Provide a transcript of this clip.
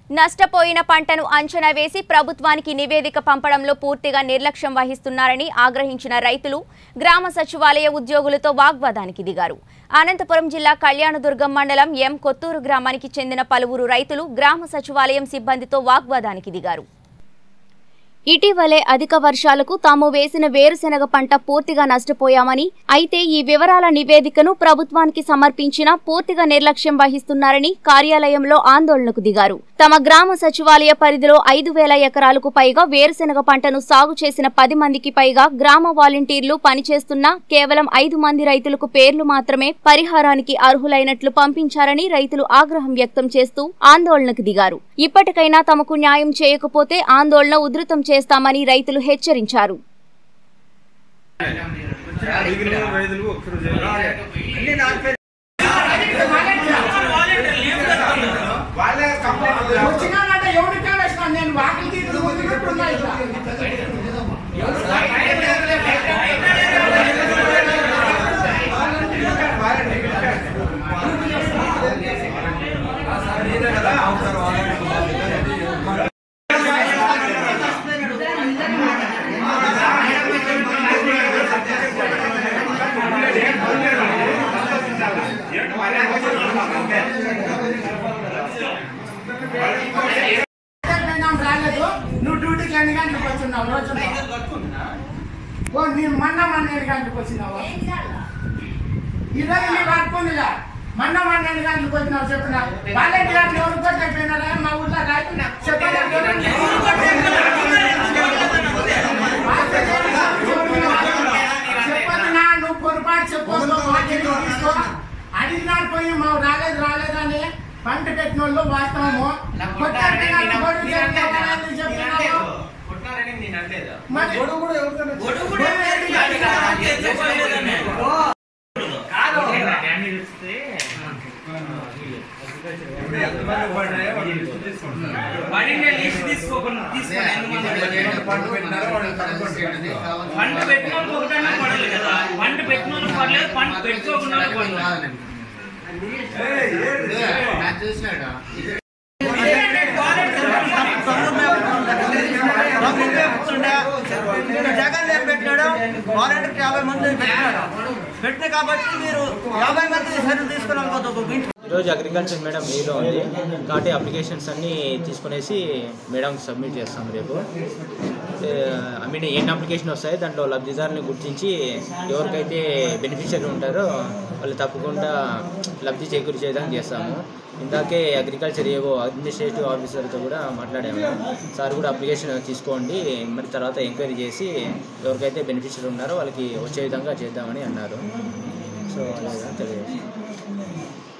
నష్టపోయిన పంటను అంచనా వేసి ప్రభుత్వానికి నివేదిక పంపడంలో పూర్తిగా నిర్లక్ష్యం వహిస్తున్నారని ఆగ్రహించిన రైతులు గ్రామ సచివాలయ ఉద్యోగులతో వాగ్వాదానికి దిగారు అనంతపురం జిల్లా కళ్యాణదుర్గం మండలం ఎం కొత్తూరు గ్రామానికి చెందిన పలువురు రైతులు గ్రామ సచివాలయం సిబ్బందితో వాగ్వాదానికి దిగారు ఇటీవలే అధిక వర్షాలకు తాము వేసిన వేరుశెనగ పంట పూర్తిగా నష్టపోయామని అయితే ఈ వివరాల నివేదికను ప్రభుత్వానికి సమర్పించినా పూర్తిగా నిర్లక్ష్యం వహిస్తున్నారని కార్యాలయంలో ఆందోళనకు దిగారు తమ గ్రామ సచివాలయ పరిధిలో ఐదు వేల ఎకరాలకు పైగా వేరుశెనగ పంటను సాగు చేసిన పది మందికి పైగా గ్రామ వాలంటీర్లు పనిచేస్తున్నా కేవలం ఐదు మంది రైతులకు పేర్లు మాత్రమే పరిహారానికి అర్హులైనట్లు పంపించారని రైతులు ఆగ్రహం వ్యక్తం చేస్తూ ఆందోళనకు దిగారు ఇప్పటికైనా తమకు న్యాయం చేయకపోతే ఆందోళన ఉధృతం చేస్తామని రైతులు హెచ్చరించారు మిగిలిన రైతులు ఒక్కరు వచ్చినానంటే ఎవరికి వేసినా నేను వాకిలి తీరు వదిలినట్టున్నా ఇట్లా పోయినాం రాలేదు నువ్వు డ్యూటీకి ఎన్ని గంటలకు వచ్చినావు రోజు ఓ నేను మొన్న మొన్న ఎన్ని గంటలకు వచ్చినావు ఈరోజు నీకు కట్టుకుందిగా మొన్న మొన్న ఎన్ని గంటలకు వచ్చినావు చెప్పిన వాలంటీర్ గారు ఎవరు కొట్టకపోయినారా మా ఊర్లో రాదు చెప్పాలి చెప్పదు నా నువ్వు పొరపాటు చెప్పొద్దు వాకిలి తీసుకో అడిగినాడు పోయి మా రాలేదు రాలేదని పంట పెట్టిన వాళ్ళు వాస్తవము కొట్టారు నాకు గొడుగు చెప్పాలని చెప్పినావు. మరి గొడుగు ఏంటి కాదు. ఇప్పుడు ఎంతమంది పడ్డాయో వాళ్ళు లిస్ట్ తీసుకుంటున్నారు పడిన లిస్ట్ తీసుకోకుండా తీసుకోండి ఎందుకంటే పంట పెట్టినారో వాళ్ళు కనుక్కోండి. పంట పెట్టిన వాళ్ళకి ఒకటైనా పడలేదు కదా పంట పెట్టిన వాళ్ళకి పడలేదు పంట పెట్టుకోకుండా వాళ్ళకి పడలేదు ఏయ్, ఏంటి? జగన్ ఏం పెట్టాడు వాలంటీర్కి యాభై మంది పెట్టాడు పెట్టిన కాబట్టి మీరు యాభై మంది సర్వీస్ తీసుకున్నాం కదా ఒక ఇంటి ఈరోజు అగ్రికల్చర్ మేడం మీలో ఉంది కాబట్టి అప్లికేషన్స్ అన్నీ తీసుకునేసి మేడంకి సబ్మిట్ చేస్తాం రేపు ఐ మీన్ ఎన్ని అప్లికేషన్ వస్తాయి దాంట్లో లబ్ధిదారుని గుర్తించి ఎవరికైతే బెనిఫిషియరీ ఉంటారో వాళ్ళు తప్పకుండా లబ్ధి చేకూరు చేయడానికి చేస్తాము ఇందాకే అగ్రికల్చర్ ఏవో అడ్మినిస్ట్రేటివ్ ఆఫీసర్తో కూడా మాట్లాడాము సార్ కూడా అప్లికేషన్ తీసుకోండి మరి తర్వాత ఎంక్వైరీ చేసి ఎవరికైతే బెనిఫిషియరీ ఉన్నారో వాళ్ళకి వచ్చే విధంగా చేద్దామని అన్నారు సో అదే తెలియజేస్తాం